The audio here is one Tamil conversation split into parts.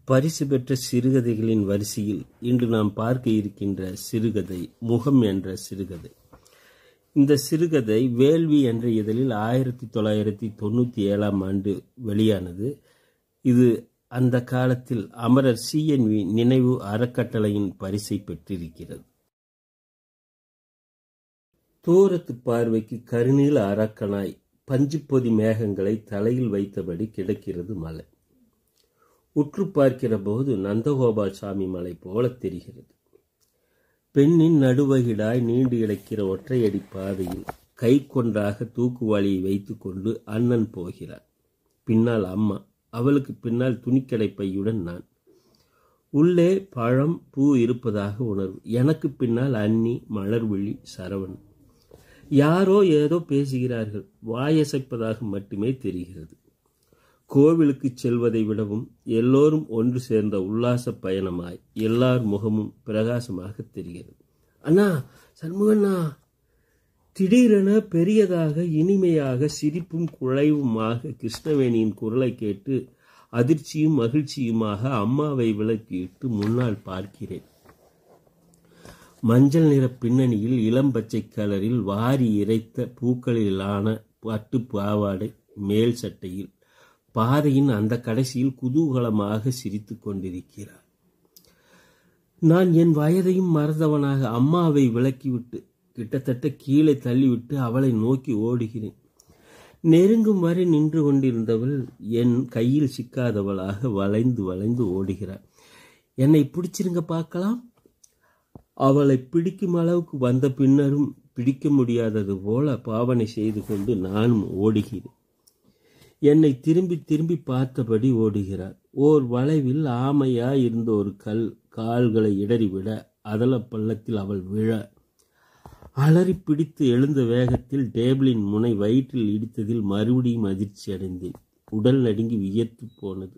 பரிசு பெற்ற சிறுகதைகளின் வரிசையில் இன்று நாம் பார்க்க இருக்கின்ற சிறுகதை முகம் என்ற சிறுகதை இந்த சிறுகதை வேள்வி என்ற இதழில் ஆயிரத்தி தொள்ளாயிரத்தி தொண்ணூற்றி ஏழாம் ஆண்டு வெளியானது இது அந்த காலத்தில் அமரர் சிஎன்வி நினைவு அறக்கட்டளையின் பரிசை பெற்றிருக்கிறது தூரத்து பார்வைக்கு கருநீல அரக்கனாய் பஞ்சுப்பொதி மேகங்களை தலையில் வைத்தபடி கிடக்கிறது மலை உற்று பார்க்கிற போது நந்தகோபால் சாமி மலை போல தெரிகிறது பெண்ணின் நடுவகிடாய் நீண்டு கிடக்கிற ஒற்றையடி பாதையில் கை கொன்றாக தூக்குவாளியை வைத்துக்கொண்டு அண்ணன் போகிறார் பின்னால் அம்மா அவளுக்கு பின்னால் துணிக்கடை பையுடன் நான் உள்ளே பழம் பூ இருப்பதாக உணர்வு எனக்கு பின்னால் அன்னி மலர்விழி சரவணன் யாரோ ஏதோ பேசுகிறார்கள் வாயசைப்பதாக மட்டுமே தெரிகிறது கோவிலுக்கு செல்வதை விடவும் எல்லோரும் ஒன்று சேர்ந்த உல்லாச பயணமாய் எல்லார் முகமும் பிரகாசமாக தெரிகிறது அண்ணா சண்முகண்ணா திடீரென பெரியதாக இனிமையாக சிரிப்பும் குழைவுமாக கிருஷ்ணவேணியின் குரலை கேட்டு அதிர்ச்சியும் மகிழ்ச்சியுமாக அம்மாவை விளக்கிட்டு முன்னால் பார்க்கிறேன் மஞ்சள் நிற பின்னணியில் இளம் பச்சை கலரில் வாரி இறைத்த பூக்களிலான பட்டு பாவாடை மேல் சட்டையில் பாதையின் அந்த கடைசியில் குதூகலமாக சிரித்து கொண்டிருக்கிறார் நான் என் வயதையும் மறந்தவனாக அம்மாவை விலக்கிவிட்டு கிட்டத்தட்ட கீழே தள்ளிவிட்டு அவளை நோக்கி ஓடுகிறேன் நெருங்கும் வரை நின்று கொண்டிருந்தவள் என் கையில் சிக்காதவளாக வளைந்து வளைந்து ஓடுகிறார் என்னை பிடிச்சிருங்க பார்க்கலாம் அவளை பிடிக்கும் அளவுக்கு வந்த பின்னரும் பிடிக்க முடியாதது போல பாவனை செய்து கொண்டு நானும் ஓடுகிறேன் என்னை திரும்பி திரும்பி பார்த்தபடி ஓடுகிறார் ஓர் வளைவில் ஆமையா இருந்த ஒரு கல் கால்களை இடறிவிட அதல பள்ளத்தில் அவள் விழ அலறி பிடித்து எழுந்த வேகத்தில் டேபிளின் முனை வயிற்றில் இடித்ததில் மறுபடியும் அதிர்ச்சி அடைந்தேன் உடல் நடுங்கி வியர்த்து போனது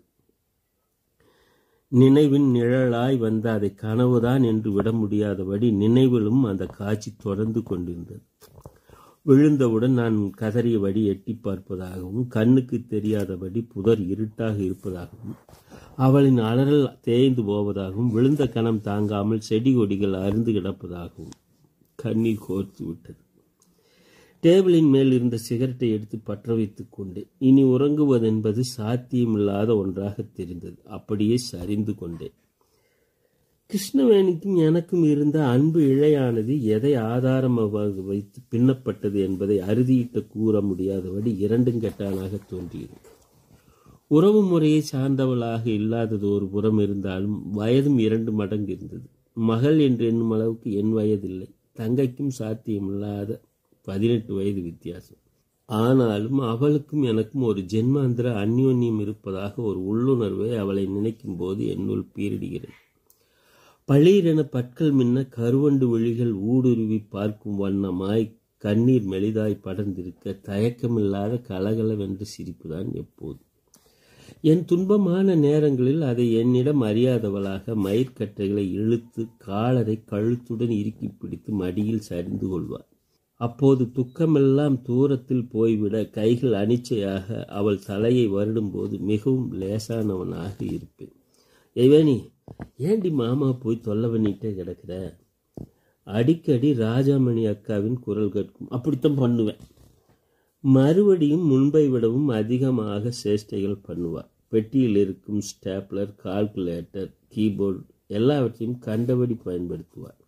நினைவின் நிழலாய் வந்த அதை கனவுதான் என்று விட முடியாதபடி நினைவிலும் அந்த காட்சி தொடர்ந்து கொண்டிருந்தது விழுந்தவுடன் நான் கதறியபடி எட்டி பார்ப்பதாகவும் கண்ணுக்கு தெரியாதபடி புதர் இருட்டாக இருப்பதாகவும் அவளின் அலறல் தேய்ந்து போவதாகவும் விழுந்த கணம் தாங்காமல் செடி கொடிகள் அருந்து கிடப்பதாகவும் கண்ணீர் கோர்த்து விட்டது டேபிளின் மேல் இருந்த சிகரெட்டை எடுத்து பற்ற வைத்துக் கொண்டேன் இனி உறங்குவதென்பது சாத்தியமில்லாத ஒன்றாக தெரிந்தது அப்படியே சரிந்து கொண்டேன் கிருஷ்ணவேணிக்கும் எனக்கும் இருந்த அன்பு இழையானது எதை ஆதாரமாக வைத்து பின்னப்பட்டது என்பதை அறுதியிட்டு கூற முடியாதபடி இரண்டுங்கட்டானாக தோன்றியது உறவு முறையை சார்ந்தவளாக இல்லாதது ஒரு புறம் இருந்தாலும் வயதும் இரண்டு மடங்கு இருந்தது மகள் என்று எண்ணும் அளவுக்கு என் வயதில்லை தங்கைக்கும் சாத்தியமில்லாத பதினெட்டு வயது வித்தியாசம் ஆனாலும் அவளுக்கும் எனக்கும் ஒரு ஜென்மாந்திர அந்யோன்யம் இருப்பதாக ஒரு உள்ளுணர்வை அவளை நினைக்கும் போது என்னுள் பீரிடுகிறது பளீரென பற்கள் மின்ன கருவண்டு விழிகள் ஊடுருவி பார்க்கும் வண்ணமாய் கண்ணீர் மெலிதாய் படர்ந்திருக்க தயக்கமில்லாத கலகலவென்று சிரிப்புதான் எப்போது என் துன்பமான நேரங்களில் அதை என்னிடம் அறியாதவளாக மயிர்கட்டைகளை இழுத்து காலரை கழுத்துடன் இறுக்கி பிடித்து மடியில் சரிந்து கொள்வார் அப்போது துக்கமெல்லாம் தூரத்தில் போய்விட கைகள் அனிச்சையாக அவள் தலையை வருடும்போது மிகவும் லேசானவனாக இருப்பேன் எவனி ஏண்டி மாமா போய் தொல்லை பண்ணிட்டே கிடக்குற அடிக்கடி ராஜாமணி அக்காவின் குரல் கேட்கும் அப்படித்தான் பண்ணுவேன் மறுபடியும் முன்பை விடவும் அதிகமாக சேஷ்டைகள் பண்ணுவார் பெட்டியில் இருக்கும் ஸ்டேப்லர் கால்குலேட்டர் கீபோர்டு எல்லாவற்றையும் கண்டபடி பயன்படுத்துவார்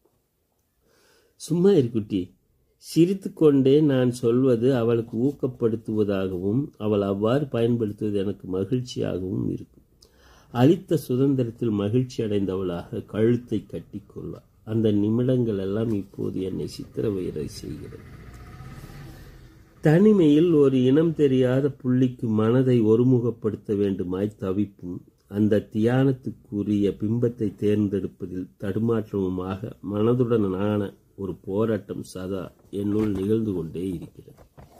சும்மா இருக்குட்டி சிரித்து கொண்டே நான் சொல்வது அவளுக்கு ஊக்கப்படுத்துவதாகவும் அவள் அவ்வாறு பயன்படுத்துவது எனக்கு மகிழ்ச்சியாகவும் இருக்கும் அளித்த சுதந்திரத்தில் மகிழ்ச்சி அடைந்தவளாக கழுத்தை கட்டிக்கொள்வார் அந்த நிமிடங்கள் எல்லாம் இப்போது என்னை சித்திரவயரை செய்கிறது தனிமையில் ஒரு இனம் தெரியாத புள்ளிக்கு மனதை ஒருமுகப்படுத்த வேண்டுமாய் தவிப்பும் அந்த தியானத்துக்குரிய பிம்பத்தை தேர்ந்தெடுப்பதில் தடுமாற்றமுமாக மனதுடனான ஒரு போராட்டம் சதா என்னுள் நிகழ்ந்து கொண்டே இருக்கிறது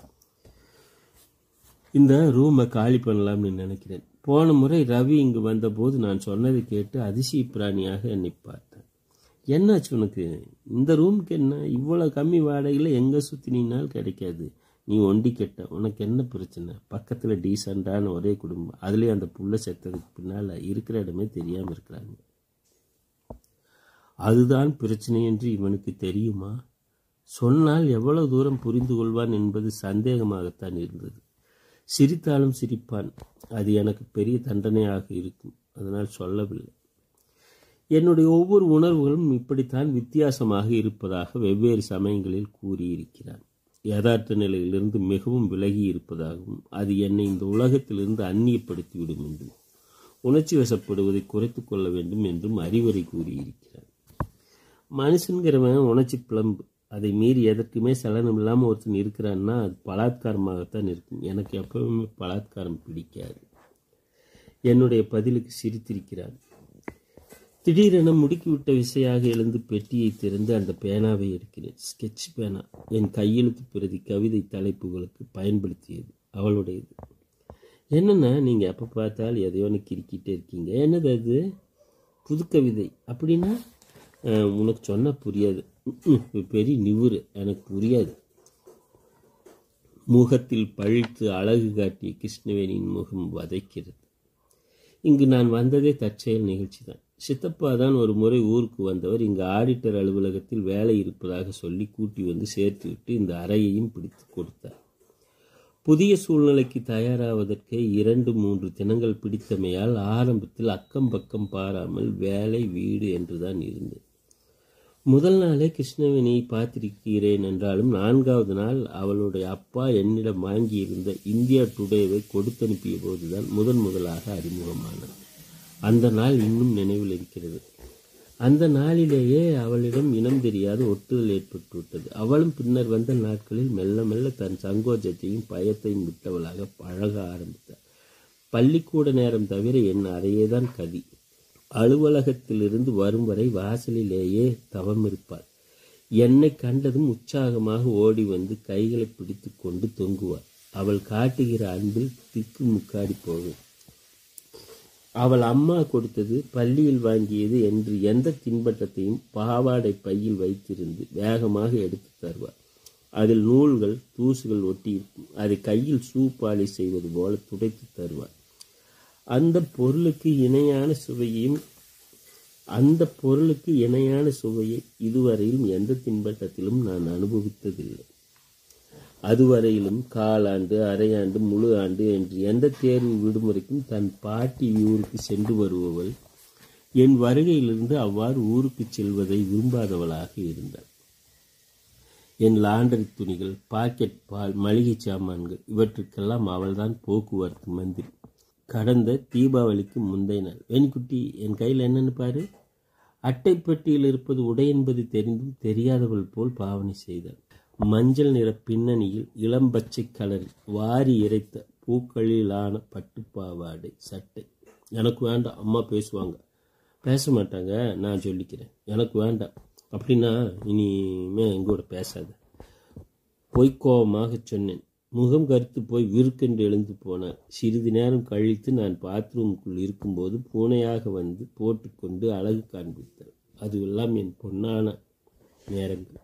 இந்த ரூமை காலி பண்ணலாம்னு நினைக்கிறேன் போன முறை ரவி இங்கு வந்தபோது நான் சொன்னதை கேட்டு அதிசய பிராணியாக என்னை பார்த்தேன் என்னாச்சு உனக்கு இந்த ரூமுக்கு என்ன இவ்வளோ கம்மி வாடகையில் எங்கே சுற்றினால் கிடைக்காது நீ ஒண்டி கெட்ட உனக்கு என்ன பிரச்சனை பக்கத்தில் டீசெண்டான ஒரே குடும்பம் அதுலேயும் அந்த புள்ள செத்ததுக்கு பின்னால் இருக்கிற இடமே தெரியாமல் இருக்கிறாங்க அதுதான் பிரச்சனை என்று இவனுக்கு தெரியுமா சொன்னால் எவ்வளவு தூரம் புரிந்து கொள்வான் என்பது சந்தேகமாகத்தான் இருந்தது சிரித்தாலும் சிரிப்பான் அது எனக்கு பெரிய தண்டனையாக இருக்கும் அதனால் சொல்லவில்லை என்னுடைய ஒவ்வொரு உணர்வுகளும் இப்படித்தான் வித்தியாசமாக இருப்பதாக வெவ்வேறு சமயங்களில் கூறியிருக்கிறான் யதார்த்த நிலையிலிருந்து மிகவும் விலகி இருப்பதாகவும் அது என்னை இந்த உலகத்திலிருந்து அந்நியப்படுத்திவிடும் என்றும் உணர்ச்சி வசப்படுவதை குறைத்து கொள்ள வேண்டும் என்றும் அறிவுரை கூறியிருக்கிறான் மனுஷன்கிறவன் உணர்ச்சி பிளம்பு அதை மீறி எதற்குமே சலனம் இல்லாமல் ஒருத்தன் இருக்கிறான்னா அது பலாத்காரமாகத்தான் இருக்கும் எனக்கு எப்பவுமே பலாத்காரம் பிடிக்காது என்னுடைய பதிலுக்கு சிரித்திருக்கிறான் திடீரென முடுக்கிவிட்ட விசையாக எழுந்து பெட்டியை திறந்து அந்த பேனாவை எடுக்கிறேன் ஸ்கெட்ச் பேனா என் கையெழுத்து பிரதி கவிதை தலைப்புகளுக்கு பயன்படுத்தியது அவளுடையது என்னென்னா நீங்கள் எப்போ பார்த்தால் எதையோ ஒன்று கிறுக்கிட்டே இருக்கீங்க என்னது அது புது கவிதை அப்படின்னா அஹ், உனக்கு சொன்னால் புரியாது ம்ம், இது பெரிய நிவுறு எனக்கு புரியாது முகத்தில் பழித்து அழகு காட்டிய கிருஷ்ணவேணியின் முகம் வதைக்கிறது இங்கு நான் வந்ததே தற்செயல் நிகழ்ச்சி தான் சித்தப்பா தான் ஒரு முறை ஊருக்கு வந்தவர் இங்கு ஆடிட்டர் அலுவலகத்தில் வேலை இருப்பதாக சொல்லி கூட்டி வந்து சேர்த்துவிட்டு இந்த அறையையும் பிடித்து கொடுத்தார் புதிய சூழ்நிலைக்கு தயாராவதற்கு இரண்டு மூன்று தினங்கள் பிடித்தமையால் ஆரம்பத்தில் அக்கம் பக்கம் பாராமல் வேலை வீடு என்றுதான் இருந்தேன் முதல் நாளே கிருஷ்ணவேணியை பார்த்திருக்கிறேன் என்றாலும் நான்காவது நாள் அவளுடைய அப்பா என்னிடம் வாங்கியிருந்த இந்தியா டுடேவை கொடுத்தனுப்பிய போதுதான் முதன் முதலாக அறிமுகமானது அந்த நாள் இன்னும் நினைவில் இருக்கிறது அந்த நாளிலேயே அவளிடம் இனம் தெரியாத ஒட்டுதல் ஏற்பட்டுவிட்டது அவளும் பின்னர் வந்த நாட்களில் மெல்ல மெல்ல தன் சங்கோஜத்தையும் பயத்தையும் விட்டவளாக பழக ஆரம்பித்தார் பள்ளிக்கூட நேரம் தவிர என் அறையேதான் கதி அலுவலகத்திலிருந்து வரும் வரை வாசலிலேயே தவம் இருப்பாள் என்னை கண்டதும் உற்சாகமாக ஓடி வந்து கைகளை பிடித்து கொண்டு தொங்குவாள் அவள் காட்டுகிற அன்பில் திக்கு முக்காடி போகும் அவள் அம்மா கொடுத்தது பள்ளியில் வாங்கியது என்று எந்த தின்பட்டத்தையும் பாவாடை பையில் வைத்திருந்து வேகமாக எடுத்து தருவார் அதில் நூல்கள் தூசுகள் ஒட்டியிருக்கும் அதை கையில் ஷூ பாலிஷ் செய்வது போல துடைத்து தருவார் அந்த பொருளுக்கு இணையான சுவையையும் அந்த பொருளுக்கு இணையான சுவையை இதுவரையிலும் எந்த தின்பட்டத்திலும் நான் அனுபவித்ததில்லை அதுவரையிலும் காலாண்டு அரையாண்டு முழு ஆண்டு என்று எந்த தேர்வு விடுமுறைக்கும் தன் பாட்டி ஊருக்கு சென்று வருபவள் என் வருகையிலிருந்து அவ்வாறு ஊருக்கு செல்வதை விரும்பாதவளாக இருந்தாள் என் லாண்டரி துணிகள் பாக்கெட் பால் மளிகை சாமான்கள் இவற்றுக்கெல்லாம் அவள்தான் போக்குவரத்து மந்திரி கடந்த தீபாவளிக்கு முந்தைய நாள் வேணிக்குட்டி என் கையில் என்னன்னு பாரு அட்டைப்பெட்டியில் இருப்பது உடை என்பது தெரிந்தும் தெரியாதவள் போல் பாவனை செய்தாள் மஞ்சள் நிற பின்னணியில் இளம்பச்சை கலரில் வாரி இறைத்த பூக்களிலான பட்டுப்பாவாடை சட்டை எனக்கு வேண்டாம் அம்மா பேசுவாங்க பேச மாட்டாங்க நான் சொல்லிக்கிறேன் எனக்கு வேண்டாம் அப்படின்னா இனிமே எங்கூட பேசாத பொய்க்கோவமாக சொன்னேன் முகம் கருத்து போய் விருக்கென்று எழுந்து போனார் சிறிது நேரம் கழித்து நான் பாத்ரூமுக்குள் இருக்கும்போது பூனையாக வந்து போட்டுக்கொண்டு அழகு காண்பித்தார் அதுவெல்லாம் என் பொன்னான நேரங்கள்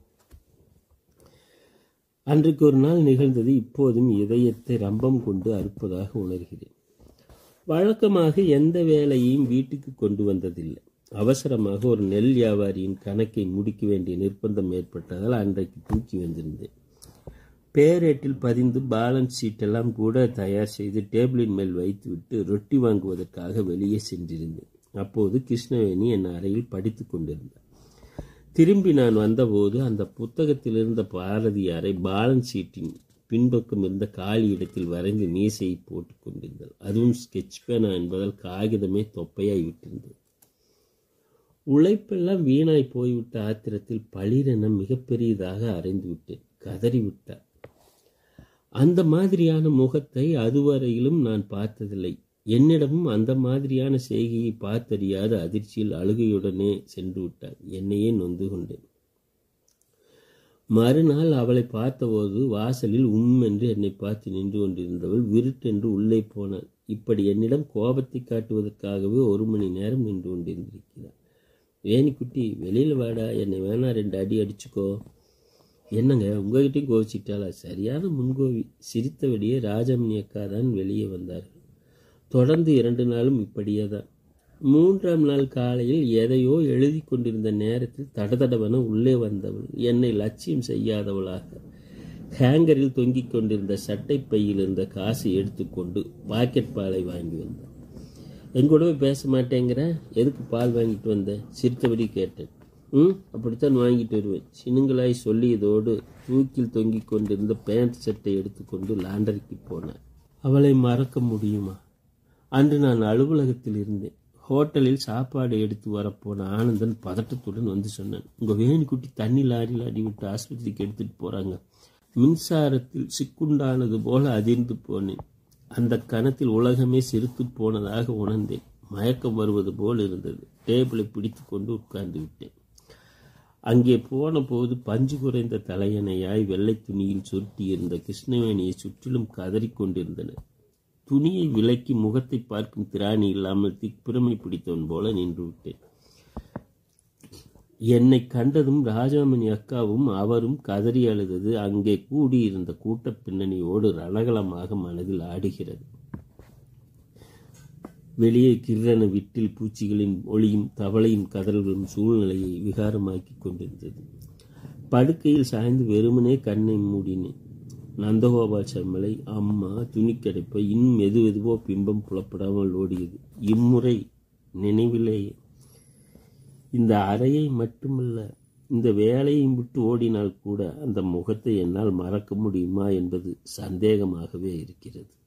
அன்றைக்கு ஒரு நாள் நிகழ்ந்தது இப்போதும் இதயத்தை ரம்பம் கொண்டு அறுப்பதாக உணர்கிறேன் வழக்கமாக எந்த வேலையையும் வீட்டுக்கு கொண்டு வந்ததில்லை அவசரமாக ஒரு நெல் வியாபாரியின் கணக்கை முடிக்க வேண்டிய நிர்பந்தம் ஏற்பட்டதால் அன்றைக்கு தூக்கி வந்திருந்தேன் பேரேட்டில் பதிந்து பேலன்ஸ் ஷீட் எல்லாம் கூட தயார் செய்து டேபிளின் மேல் வைத்துவிட்டு ரொட்டி வாங்குவதற்காக வெளியே சென்றிருந்தேன் அப்போது கிருஷ்ணவேணி என் அறையில் படித்து கொண்டிருந்தார் திரும்பி நான் வந்தபோது அந்த புத்தகத்தில் இருந்த பாரதியாரை பேலன்ஸ் ஷீட்டின் பின்பக்கம் இருந்த காலி இடத்தில் வரைந்து மீசையை போட்டுக் கொண்டிருந்தார் அதுவும் ஸ்கெட்ச் பேனா என்பதால் காகிதமே தொப்பையாய் விட்டிருந்தது உழைப்பெல்லாம் வீணாய் போய்விட்ட ஆத்திரத்தில் பளிரென மிகப்பெரியதாக அரைந்து விட்டேன் கதறிவிட்டார் அந்த மாதிரியான முகத்தை அதுவரையிலும் நான் பார்த்ததில்லை என்னிடமும் அந்த மாதிரியான செய்கையை பார்த்தறியாத அதிர்ச்சியில் அழுகையுடனே சென்று விட்டார் என்னையே நொந்து கொண்டேன் மறுநாள் அவளை பார்த்தபோது வாசலில் உம் என்று என்னை பார்த்து நின்று கொண்டிருந்தவள் விருட்டென்று உள்ளே போனாள் இப்படி என்னிடம் கோபத்தை காட்டுவதற்காகவே ஒரு மணி நேரம் நின்று கொண்டிருந்திருக்கிறார் வேணிக்குட்டி வெளியில் வாடா என்னை வேணா ரெண்டு அடி அடிச்சுக்கோ என்னங்க உங்ககிட்டயும் கோவிச்சிட்டாளா சரியான முன்கோவி சிரித்தபடியே ராஜமணி அக்கா தான் வெளியே வந்தார்கள் தொடர்ந்து இரண்டு நாளும் இப்படியே தான் மூன்றாம் நாள் காலையில் எதையோ எழுதி கொண்டிருந்த நேரத்தில் தடதடவென உள்ளே வந்தவள் என்னை லட்சியம் செய்யாதவளாக ஹேங்கரில் தொங்கிக் கொண்டிருந்த சட்டை பையில் இருந்த காசை எடுத்துக்கொண்டு பாக்கெட் பாலை வாங்கி வந்தாள் எங்கூடவே பேச மாட்டேங்கிற எதுக்கு பால் வாங்கிட்டு வந்த சிரித்தபடி கேட்டேன் ம் அப்படித்தான் வாங்கிட்டு வருவேன் சினுங்களாய் சொல்லியதோடு தூக்கில் தொங்கிக் கொண்டிருந்த பேண்ட் சட்டை எடுத்துக்கொண்டு லாண்டரிக்கு போனார் அவளை மறக்க முடியுமா அன்று நான் அலுவலகத்தில் இருந்தேன் ஹோட்டலில் சாப்பாடு எடுத்து வரப்போன ஆனந்தன் பதட்டத்துடன் வந்து சொன்னான் உங்க வேணிக்குட்டி தண்ணி லாரியில் அடிவிட்டு ஆஸ்பத்திரிக்கு எடுத்துட்டு போறாங்க மின்சாரத்தில் சிக்குண்டானது போல அதிர்ந்து போனேன் அந்த கணத்தில் உலகமே சிரித்து போனதாக உணர்ந்தேன் மயக்கம் வருவது போல் இருந்தது டேபிளை பிடித்து கொண்டு உட்கார்ந்து விட்டேன் அங்கே போன போது பஞ்சு குறைந்த தலையணையாய் வெள்ளை துணியில் சுருட்டியிருந்த கிருஷ்ணவேணியை சுற்றிலும் கதறிக் கொண்டிருந்தனர் துணியை விலக்கி முகத்தை பார்க்கும் திராணி இல்லாமல் திக்பிரமை பிடித்தவன் போல நின்று விட்டேன் என்னை கண்டதும் ராஜாமணி அக்காவும் அவரும் கதறி அழுதது அங்கே கூடியிருந்த கூட்டப் பின்னணியோடு ரணகலமாக மனதில் ஆடுகிறது வெளியே கிரண விட்டில் பூச்சிகளின் ஒளியும் தவளையின் கதல்களும் சூழ்நிலையை விகாரமாக்கிக் கொண்டிருந்தது படுக்கையில் சாய்ந்து வெறுமனே கண்ணை மூடினேன் நந்தகோபால் செம்மலை அம்மா துணிக்கடைப்பை இன்னும் எது எதுவோ பிம்பம் புலப்படாமல் ஓடியது இம்முறை நினைவிலே இந்த அறையை மட்டுமல்ல இந்த வேலையை விட்டு ஓடினால் கூட அந்த முகத்தை என்னால் மறக்க முடியுமா என்பது சந்தேகமாகவே இருக்கிறது